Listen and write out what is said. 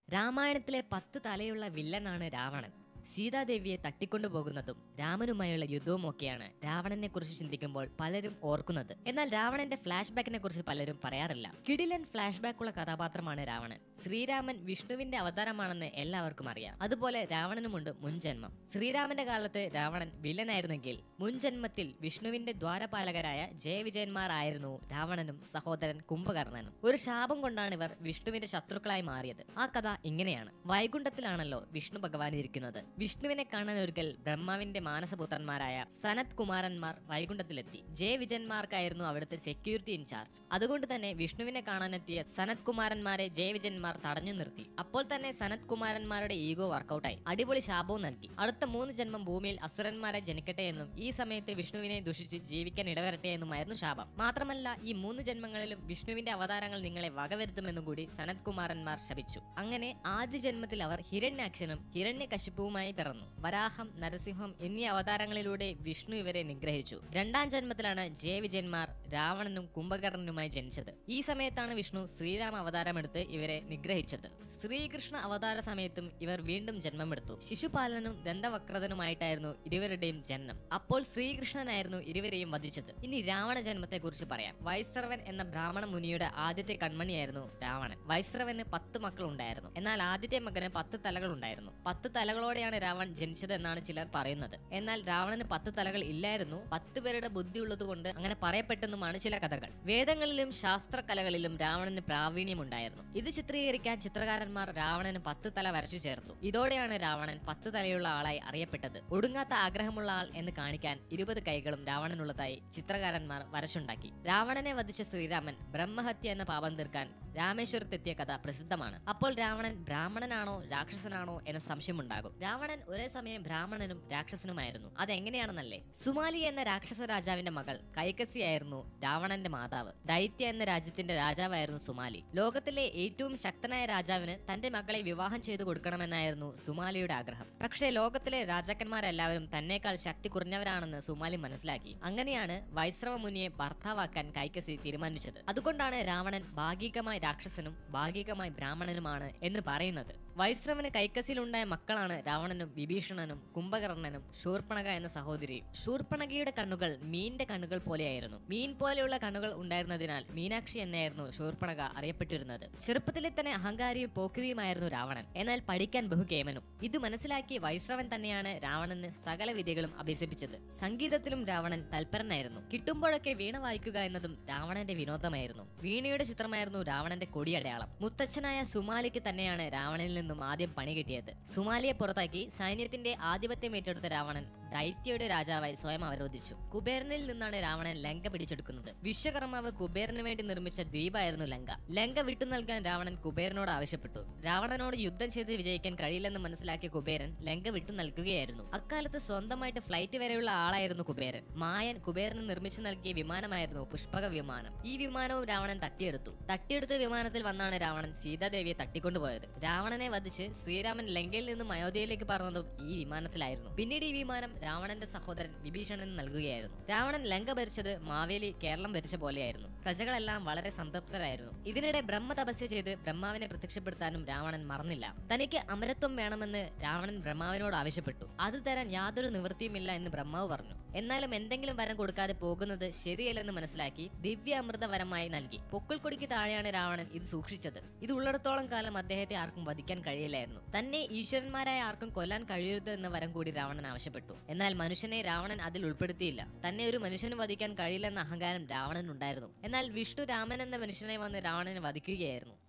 രാമായണത്തിലെ പത്ത് തലയുള്ള വില്ലനാണ് രാവണൻ സീതാദേവിയെ തട്ടിക്കൊണ്ടുപോകുന്നതും രാമനുമായുള്ള യുദ്ധവും ഒക്കെയാണ് രാവണനെ കുറിച്ച് ചിന്തിക്കുമ്പോൾ പലരും ഓർക്കുന്നത് എന്നാൽ രാവണന്റെ ഫ്ലാഷ് ബാക്കിനെ കുറിച്ച് പലരും പറയാറില്ല കിടിലൻ ഫ്ലാഷ് ബാക്കുള്ള കഥാപാത്രമാണ് രാവണൻ ശ്രീരാമൻ വിഷ്ണുവിന്റെ അവതാരമാണെന്ന് എല്ലാവർക്കും അറിയാം അതുപോലെ രാവണനുമുണ്ട് മുൻജന്മം ശ്രീരാമന്റെ കാലത്ത് രാവണൻ വില്ലനായിരുന്നെങ്കിൽ മുൻജന്മത്തിൽ വിഷ്ണുവിന്റെ ദ്വാരപാലകരായ ജയവിജയന്മാർ ആയിരുന്നു രാവണനും സഹോദരൻ കുംഭകർണനും ഒരു ശാപം കൊണ്ടാണ് ഇവർ വിഷ്ണുവിന്റെ ശത്രുക്കളായി മാറിയത് ആ കഥ ഇങ്ങനെയാണ് വൈകുണ്ഠത്തിലാണല്ലോ വിഷ്ണു ഭഗവാൻ ഇരിക്കുന്നത് വിഷ്ണുവിനെ കാണാൻ ഒരിക്കൽ ബ്രഹ്മാവിന്റെ മാനസപുത്രന്മാരായ സനത് കുമാരന്മാർ വൈകുണ്ഠത്തിലെത്തി ജയവിജയന്മാർക്കായിരുന്നു അവിടുത്തെ സെക്യൂരിറ്റി ഇൻചാർജ് അതുകൊണ്ട് തന്നെ വിഷ്ണുവിനെ കാണാനെത്തിയ സനത് കുമാരന്മാരെ ജയവിജയന്മാർ തടഞ്ഞു നിർത്തി അപ്പോൾ തന്നെ സനത് കുമാരന്മാരുടെ ഈഗോ വർക്കൗട്ടായി അടിപൊളി ശാപവും നൽകി അടുത്ത മൂന്ന് ജന്മം ഭൂമിയിൽ അസുരന്മാരെ ജനിക്കട്ടെ എന്നും ഈ സമയത്ത് വിഷ്ണുവിനെ ദുഷിച്ച് ജീവിക്കാൻ ഇടവരട്ടെ എന്നുമായിരുന്നു ശാപം മാത്രമല്ല ഈ മൂന്ന് ജന്മങ്ങളിലും വിഷ്ണുവിന്റെ അവതാരങ്ങൾ നിങ്ങളെ വകവരുത്തുമെന്നും കൂടി സനത് കുമാരന്മാർ ശപിച്ചു അങ്ങനെ ആദ്യ ജന്മത്തിൽ അവർ ഹിരണ്യാക്ഷനും ഹിരണ്യകശിപ്പുവുമായി പിറന്നു വരാഹം നരസിംഹം എന്നീ അവതാരങ്ങളിലൂടെ വിഷ്ണു ഇവരെ നിഗ്രഹിച്ചു രണ്ടാം ജന്മത്തിലാണ് ജയവിജയന്മാർ രാവണനും കുംഭകർണനുമായി ജനിച്ചത് ഈ സമയത്താണ് വിഷ്ണു ശ്രീരാമ അവതാരമെടുത്ത് ഇവരെ നിഗ്രഹിച്ചത് ശ്രീകൃഷ്ണ അവതാര സമയത്തും ഇവർ വീണ്ടും ജന്മമെടുത്തു ശിശുപാലനും ദന്തവക്രതനുമായിട്ടായിരുന്നു ഇരുവരുടെയും ജന്മം അപ്പോൾ ശ്രീകൃഷ്ണനായിരുന്നു ഇരുവരെയും വധിച്ചത് ഇനി രാവണ ജന്മത്തെ കുറിച്ച് പറയാം വൈശ്രവൻ എന്ന ബ്രാഹ്മണ മുനിയുടെ ആദ്യത്തെ കൺമണിയായിരുന്നു രാവണൻ വൈശ്രവന് പത്ത് മക്കൾ ഉണ്ടായിരുന്നു എന്നാൽ ആദ്യത്തെ മകന് പത്ത് തലകൾ ഉണ്ടായിരുന്നു പത്ത് തലകളോടെയാണ് രാവൺ ജനിച്ചത് എന്നാണ് ചിലർ പറയുന്നത് എന്നാൽ രാവണന് പത്ത് തലകൾ ഇല്ലായിരുന്നു പത്ത് പേരുടെ ബുദ്ധി ഉള്ളതുകൊണ്ട് അങ്ങനെ പറയപ്പെട്ടെന്നുമാണ് ചില കഥകൾ വേദങ്ങളിലും ശാസ്ത്രകലകളിലും രാവണന് പ്രാവീണ്യമുണ്ടായിരുന്നു ഇത് ചിത്രീകരിക്കാൻ ചിത്രകാരന്മാർ രാവണന് പത്ത് തല വരച്ചു ചേർത്തു ഇതോടെയാണ് രാവണൻ പത്ത് തലയുള്ള ആളായി അറിയപ്പെട്ടത് ഒടുങ്ങാത്ത ആഗ്രഹമുള്ള ആൾ എന്ന് കാണിക്കാൻ ഇരുപത് കൈകളും രാവണനുള്ളതായി ചിത്രകാരന്മാർ വരച്ചുണ്ടാക്കി രാവണനെ വധിച്ച ശ്രീരാമൻ ബ്രഹ്മഹത്യ എന്ന പാപം തീർക്കാൻ രാമേശ്വരത്തെത്തിയ കഥ പ്രസിദ്ധമാണ് അപ്പോൾ രാവണൻ ബ്രാഹ്മണനാണോ രാക്ഷസനാണോ എന്ന സംശയമുണ്ടാകും രാവണൻ ഒരേ സമയം ബ്രാഹ്മണനും രാക്ഷസനുമായിരുന്നു അതെങ്ങനെയാണെന്നല്ലേ സുമാലി എന്ന രാക്ഷസ രാജാവിന്റെ മകൾ കൈകസിയായിരുന്നു രാവണന്റെ മാതാവ് ദൈത്യ എന്ന രാജ്യത്തിന്റെ രാജാവായിരുന്നു സുമാലി ലോകത്തിലെ ഏറ്റവും ശക്തനായ രാജാവിന് തന്റെ മകളെ വിവാഹം ചെയ്തു കൊടുക്കണമെന്നായിരുന്നു സുമാലിയുടെ ആഗ്രഹം പക്ഷേ ലോകത്തിലെ രാജാക്കന്മാരെല്ലാവരും തന്നേക്കാൾ ശക്തി കുറഞ്ഞവരാണെന്ന് സുമാലി മനസ്സിലാക്കി അങ്ങനെയാണ് വൈശ്രവ മുനിയെ ഭർത്താവാക്കാൻ കൈകസി തീരുമാനിച്ചത് അതുകൊണ്ടാണ് രാവണൻ ഭാഗികമായി രാക്ഷസനും ഭാഗികമായി ബ്രാഹ്മണനുമാണ് എന്ന് പറയുന്നത് വൈശ്രവന് കൈക്കസിലുണ്ടായ മക്കളാണ് രാവണനും വിഭീഷണനും കുംഭകർണനും ശൂർപ്പണക എന്ന സഹോദരിയും ശൂർപ്പണകയുടെ കണ്ണുകൾ മീനിന്റെ കണ്ണുകൾ പോലെയായിരുന്നു മീൻ പോലെയുള്ള കണ്ണുകൾ ഉണ്ടായിരുന്നതിനാൽ മീനാക്ഷി എന്നായിരുന്നു ശൂർപ്പണക അറിയപ്പെട്ടിരുന്നത് ചെറുപ്പത്തിലെ തന്നെ അഹങ്കാരിയും പോക്കുരിയുമായിരുന്നു രാവണൻ എന്നാൽ പഠിക്കാൻ ബഹുകേമനും ഇത് മനസ്സിലാക്കി വൈശ്രവൻ തന്നെയാണ് രാവണന് സകല വിദ്യകളും അഭ്യസിപ്പിച്ചത് സംഗീതത്തിലും രാവണൻ തൽപരനായിരുന്നു കിട്ടുമ്പോഴൊക്കെ വീണ വായിക്കുക എന്നതും രാവണന്റെ വിനോദമായിരുന്നു വീണയുടെ ചിത്രമായിരുന്നു രാവണന്റെ കൊടിയടയാളം മുത്തച്ഛനായ സുമാലിക്ക് തന്നെയാണ് രാവണനിൽ നിന്നും ആദ്യം പണി കിട്ടിയത് സുമാലിയെ പുറത്താക്കി സൈന്യത്തിന്റെ ആധിപത്യം ഏറ്റെടുത്ത രാവണൻ ദൈത്യയുടെ രാജാവായി സ്വയം അവരോധിച്ചു കുബേരനിൽ നിന്നാണ് രാവണൻ ലങ്ക പിടിച്ചെടുക്കുന്നത് വിശ്വകർമാവ് കുബേരന് വേണ്ടി നിർമ്മിച്ച ദ്വീപായിരുന്നു ലങ്ക ലങ്ക വിട്ടു നൽകാൻ രാവണൻ കുബേരനോട് ആവശ്യപ്പെട്ടു രാവണനോട് യുദ്ധം ചെയ്ത് വിജയിക്കാൻ കഴിയില്ലെന്ന് മനസ്സിലാക്കിയ കുബേരൻ ലങ്ക വിട്ടു നൽകുകയായിരുന്നു അക്കാലത്ത് സ്വന്തമായിട്ട് ഫ്ലൈറ്റ് വരെയുള്ള ആളായിരുന്നു കുബേരൻ മായൻ കുബേരന് നിർമ്മിച്ചു നൽകിയ വിമാനമായിരുന്നു പുഷ്പക വിമാനം ഈ വിമാനവും രാവണൻ തട്ടിയെടുത്തു തട്ടിയെടുത്ത വിമാനത്തിൽ വന്നാണ് രാവണൻ സീതാദേവിയെ തട്ടിക്കൊണ്ടുപോയത് രാവണനെ വധിച്ച് ശ്രീരാമൻ ലങ്കയിൽ നിന്നും അയോധ്യയിലേക്ക് പറഞ്ഞതും ഈ വിമാനത്തിലായിരുന്നു പിന്നീട് ഈ വിമാനം രാവണന്റെ സഹോദരൻ വിഭീഷണന് നൽകുകയായിരുന്നു രാവണൻ ലങ്ക ഭരിച്ചത് മാവേലി കേരളം ഭരിച്ച പോലെയായിരുന്നു പ്രജകളെല്ലാം വളരെ സംതൃപ്തരായിരുന്നു ഇതിനിടെ ബ്രഹ്മ തപസ്യ ചെയ്ത് ബ്രഹ്മാവിനെ പ്രത്യക്ഷപ്പെടുത്താനും രാവണൻ മറന്നില്ല തനിക്ക് അമരത്വം വേണമെന്ന് രാവണൻ ബ്രഹ്മാവിനോട് ആവശ്യപ്പെട്ടു അത് തരാൻ യാതൊരു നിവൃത്തിയുമില്ല എന്ന് ബ്രഹ്മാവ് പറഞ്ഞു എന്നാലും എന്തെങ്കിലും വരം കൊടുക്കാതെ പോകുന്നത് ശരിയല്ലെന്ന് മനസ്സിലാക്കി ദിവ്യ അമൃത വരമായി നൽകി പൊക്കിൾക്കൊടിക്ക് താഴെയാണ് രാവണൻ ഇത് സൂക്ഷിച്ചത് ഇത് ഉള്ളിടത്തോളം കാലം അദ്ദേഹത്തെ ആർക്കും വധിക്കാൻ കഴിയില്ലായിരുന്നു തന്നെ ഈശ്വരന്മാരായ ആർക്കും കൊല്ലാൻ കഴിയരുത് എന്ന വരം കൂടി രാവണൻ ആവശ്യപ്പെട്ടു എന്നാൽ മനുഷ്യനെ രാവണൻ അതിൽ ഉൾപ്പെടുത്തിയില്ല തന്നെ ഒരു മനുഷ്യന് വധിക്കാൻ കഴിയില്ലെന്ന അഹങ്കാരം രാവണൻ ഉണ്ടായിരുന്നു എന്നാൽ വിഷ്ണു രാമൻ എന്ന മനുഷ്യനെ വന്ന് രാവണനെ വധിക്കുകയായിരുന്നു